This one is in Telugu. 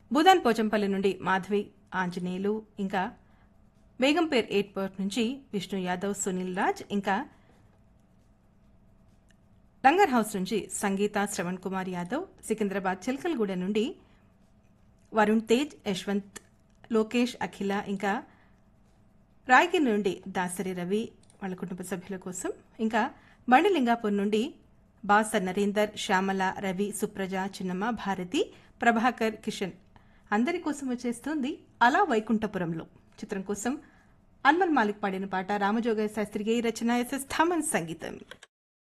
భూదాన్ పోచంపల్లి నుండి మాధవి ఆంజనేయులు ఇంకా బేగంపేర్ ఎయిర్పోర్ట్ నుంచి విష్ణు యాదవ్ సునీల్ రాజ్ ఇంకా లంగర్ హౌస్ నుంచి సంగీత శ్రవణ్ కుమార్ యాదవ్ సికింద్రాబాద్ చిల్కల్గూడ నుండి వరుణ్ తేజ్ యశ్వంత్ లోకేష్ అఖిల ఇంకా రాయగిరి నుండి దాసరి రవి వాళ్ళ కుటుంబ సభ్యుల కోసం ఇంకా బండిలింగాపూర్ నుండి బాసర్ నరేందర్ శ్యామల రవి సుప్రజ చిన్నమ్మ భారతి ప్రభాకర్ కిషన్ అందరి కోసం వచ్చేస్తుంది అలా వైకుంఠపురంలో చిత్రం కోసం అన్మల్ మాలిక్ పాడిన పాట రామజోగయ్య శాస్త్రి రచన ఎస్ఎస్ థామన్ సంగీతం